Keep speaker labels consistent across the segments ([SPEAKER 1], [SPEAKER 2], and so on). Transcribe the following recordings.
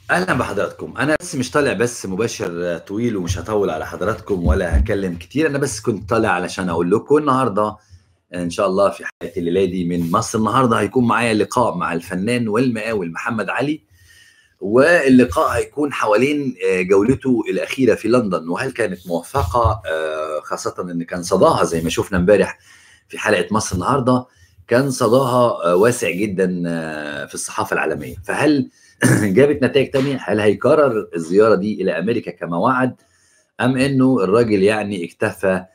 [SPEAKER 1] اهلا بحضراتكم انا بس مش طالع بس مباشر طويل ومش هطول على حضراتكم ولا هكلم كتير انا بس كنت طالع علشان اقول لكم النهارده ان شاء الله في حياه الليله دي من مصر النهارده هيكون معايا لقاء مع الفنان والمقاول محمد علي واللقاء هيكون حوالين جولته الاخيره في لندن وهل كانت موفقه خاصه ان كان صداها زي ما شفنا امبارح في حلقه مصر النهارده كان صداها واسع جدا في الصحافه العالميه فهل جابت نتائج تانية هل هيكرر الزيارة دي إلى أمريكا كما وعد أم أنه الراجل يعني اكتفى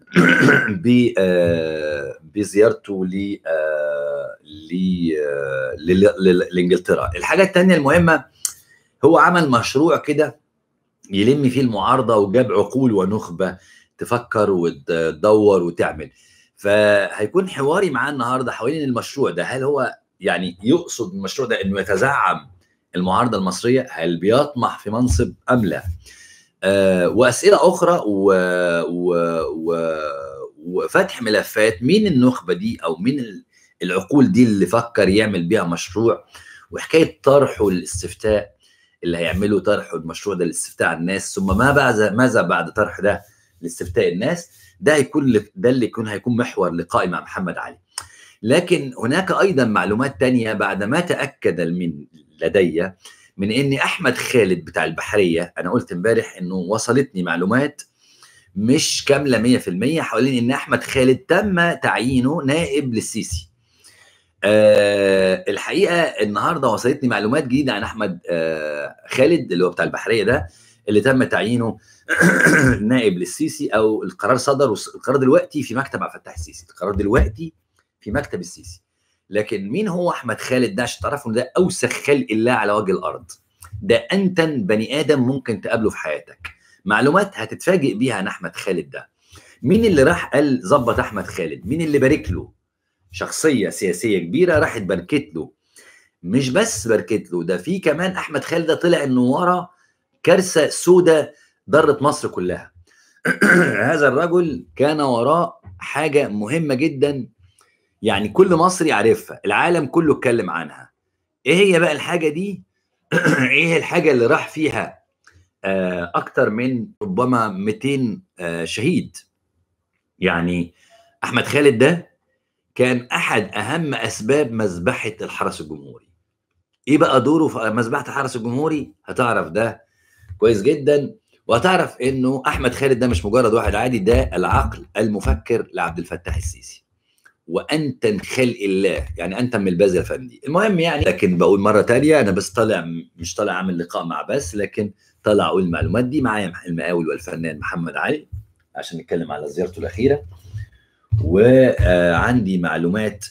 [SPEAKER 1] بزيارته ل لإنجلترا الحاجة التانية المهمة هو عمل مشروع كده يلم فيه المعارضة وجاب عقول ونخبة تفكر وتدور وتعمل فهيكون حواري معاه النهارده حوالين المشروع ده هل هو يعني يقصد المشروع ده انه يتزعم المعارضه المصريه هل بيطمح في منصب ام لا؟ آه واسئله اخرى و... و... و... وفتح ملفات مين النخبه دي او مين العقول دي اللي فكر يعمل بيها مشروع وحكايه طرحه الاستفتاء اللي هيعملوا طرحه المشروع ده لاستفتاء على الناس ثم ما بعد ماذا بعد طرح ده لاستفتاء الناس ده هيكون ده اللي يكون هيكون محور لقائي مع محمد علي لكن هناك ايضا معلومات تانية بعد ما تاكد من لدي من ان احمد خالد بتاع البحريه انا قلت امبارح انه وصلتني معلومات مش كامله 100% حوالين ان احمد خالد تم تعيينه نائب للسيسي أه الحقيقه النهارده وصلتني معلومات جديده عن احمد أه خالد اللي هو بتاع البحريه ده اللي تم تعيينه نائب للسيسي او القرار صدر والقرار دلوقتي في مكتب عبد الفتاح السيسي القرار دلوقتي في مكتب السيسي لكن مين هو احمد خالد ده عشان تعرفوا ان ده اوسخ خلق الله على وجه الارض ده انتن بني ادم ممكن تقابله في حياتك معلومات هتتفاجئ بيها عن احمد خالد ده مين اللي راح قال ظبط احمد خالد مين اللي بارك له شخصيه سياسيه كبيره راحت باركت له مش بس باركت له ده في كمان احمد خالد ده طلع انه ورا كارثه سودة ضرت مصر كلها هذا الرجل كان وراه حاجه مهمه جدا يعني كل مصري عارفها العالم كله اتكلم عنها ايه هي بقى الحاجه دي ايه الحاجه اللي راح فيها آه اكتر من ربما 200 آه شهيد يعني احمد خالد ده كان احد اهم اسباب مذبحه الحرس الجمهوري ايه بقى دوره في مذبحه الحرس الجمهوري هتعرف ده كويس جدا وهتعرف انه احمد خالد ده مش مجرد واحد عادي ده العقل المفكر لعبد الفتاح السيسي وانت خلق الله يعني انت من الباز يا فندي المهم يعني لكن بقول مره تانية انا بس طالع مش طالع اعمل لقاء مع بس لكن طالع اقول المعلومات دي معايا المقاول والفنان محمد علي عشان نتكلم على زيارته الاخيره وعندي معلومات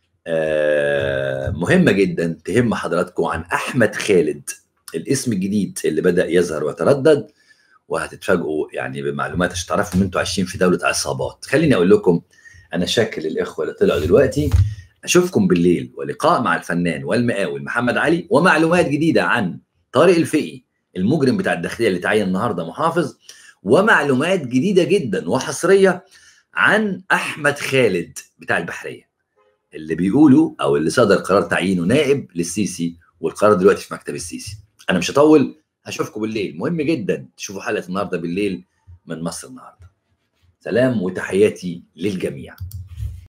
[SPEAKER 1] مهمه جدا تهم حضراتكم عن احمد خالد الاسم الجديد اللي بدا يظهر ويتردد وهتتفاجئوا يعني بمعلومات عشان تعرفوا ان انتوا عايشين في دوله عصابات خليني اقول لكم انا شاكر للاخوه اللي طلعوا دلوقتي اشوفكم بالليل ولقاء مع الفنان والمقاول محمد علي ومعلومات جديده عن طارق الفقي المجرم بتاع الداخليه اللي تعين النهارده محافظ ومعلومات جديده جدا وحصريه عن احمد خالد بتاع البحريه اللي بيقولوا او اللي صدر قرار تعيينه نائب للسيسي والقرار دلوقتي في مكتب السيسي انا مش هطول هشوفكم بالليل مهم جدا تشوفوا حلقه النهارده بالليل من مصر النهارده سلام وتحياتي للجميع